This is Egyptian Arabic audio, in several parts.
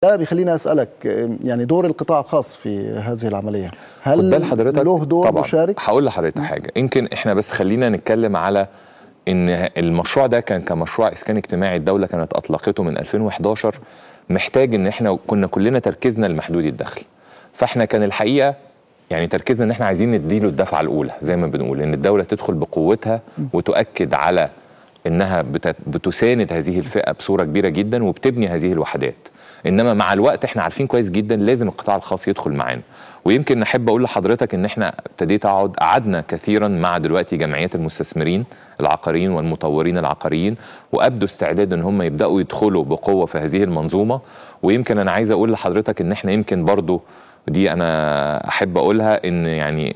ده بيخليني اسالك يعني دور القطاع الخاص في هذه العمليه هل خد بال حضرتك له دور طبعا مشارك هقول لحضرتك حاجه يمكن احنا بس خلينا نتكلم على ان المشروع ده كان كمشروع اسكان اجتماعي الدوله كانت اطلقته من 2011 محتاج ان احنا كنا كلنا تركيزنا لمحدود الدخل فاحنا كان الحقيقه يعني تركيزنا ان احنا عايزين نديله الدفعه الاولى زي ما بنقول ان الدوله تدخل بقوتها وتؤكد على انها بت- بتساند هذه الفئه بصوره كبيره جدا وبتبني هذه الوحدات انما مع الوقت احنا عارفين كويس جدا لازم القطاع الخاص يدخل معانا ويمكن نحب اقول لحضرتك ان احنا ابتديت اقعد قعدنا كثيرا مع دلوقتي جمعيات المستثمرين العقاريين والمطورين العقاريين وابدوا استعداد ان هم يبداوا يدخلوا بقوه في هذه المنظومه ويمكن انا عايز اقول لحضرتك ان احنا يمكن برضو دي انا احب اقولها ان يعني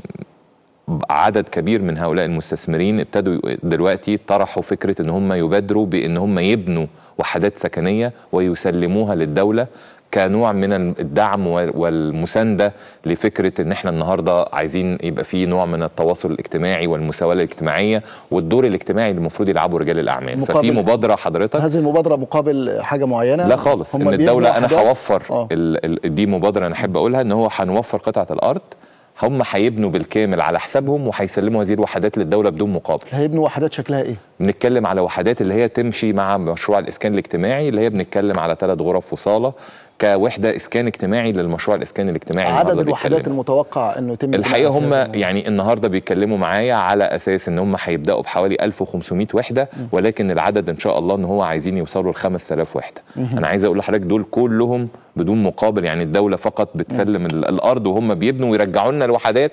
عدد كبير من هؤلاء المستثمرين ابتدوا دلوقتي طرحوا فكره ان هم يبادروا بان هم يبنوا وحدات سكنيه ويسلموها للدوله كنوع من الدعم والمسانده لفكره ان احنا النهارده عايزين يبقى في نوع من التواصل الاجتماعي والمساواه الاجتماعيه والدور الاجتماعي اللي المفروض يلعبه رجال الاعمال ففي مقابل- مبادره حضرتك هذه المبادره مقابل حاجه معينه لا خالص هم ان بيبنوا الدوله انا وحدات؟ هوفر آه. ال- ال- دي مبادره انا احب اقولها ان هو هنوفر قطعه الارض هم هيبنوا بالكامل على حسابهم وهيسلموا هذه الوحدات للدوله بدون مقابل هيبنوا وحدات شكلها ايه بنتكلم على وحدات اللي هي تمشي مع مشروع الاسكان الاجتماعي اللي هي بنتكلم على ثلاث غرف وصاله كوحده اسكان اجتماعي للمشروع الاسكان الاجتماعي عدد النهاردة الوحدات بيتكلموا. المتوقع انه يتم الحقيقه بناءها هم في هذا الموضوع؟ يعني النهارده بيتكلموا معايا على اساس ان هم هيبداوا بحوالي 1500 وحده ولكن العدد ان شاء الله ان هو عايزين يوصلوا ل 5000 وحده انا عايز اقول لحضرتك دول كلهم بدون مقابل يعني الدوله فقط بتسلم ال- الارض وهم بيبنوا ويرجعوا لنا الوحدات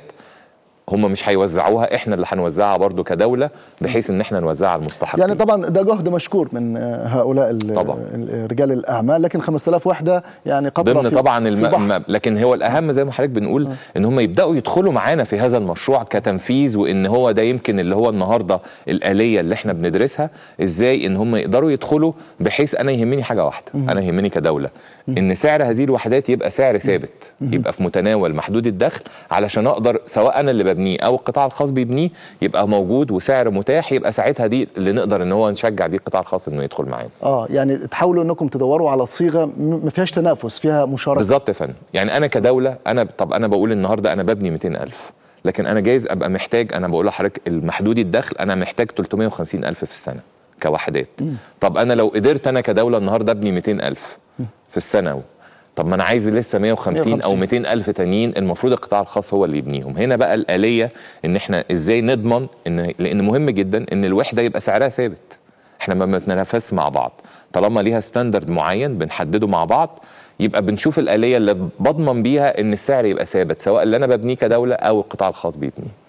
هم مش هيوزعوها احنا اللي هنوزعها برضو كدوله بحيث ان احنا نوزعها على المستحقين يعني طبعا ده جهد مشكور من آه، هؤلاء ال- طبعاً. ال- رجال الاعمال لكن 5000 وحده يعني قطره ضمن في طبعا في الم... بحر. الم... لكن هو الاهم زي ما حضرتك بنقول ان هم يبداوا يدخلوا معانا في هذا المشروع كتنفيذ وان هو ده يمكن اللي هو النهارده الاليه اللي احنا بندرسها ازاي ان هم يقدروا يدخلوا بحيث انا يهمني حاجه واحده انا يهمني كدوله ان سعر هذه الوحدات يبقى سعر ثابت يبقى في متناول محدود الدخل علشان اقدر سواء انا اللي ببنيه او القطاع الخاص بيبنيه يبقى موجود وسعر متاح يبقى ساعتها دي اللي نقدر ان هو نشجع بيه القطاع الخاص انه يدخل معانا اه يعني تحاولوا انكم تدوروا على صيغه م- ما فيهاش تنافس فيها مشاركه بالظبط يا فندم يعني انا كدوله انا طب انا بقول النهارده انا ببني 200000 لكن انا جايز ابقى محتاج انا بقول لحضرتك المحدود الدخل انا محتاج 350000 في السنه كوحدات طب انا لو قدرت انا كدوله النهارده ابني 200000 في السنه طب ما انا عايز لسه 150 او 150. 200 الف تانيين المفروض القطاع الخاص هو اللي يبنيهم هنا بقى الاليه ان احنا ازاي نضمن ان لان مهم جدا ان الوحده يبقى سعرها ثابت احنا ما بنتنافسش مع بعض طالما ليها ستاندرد معين بنحدده مع بعض يبقى بنشوف الاليه اللي بضمن بيها ان السعر يبقى ثابت سواء اللي انا ببنيه كدوله او القطاع الخاص بيبنيه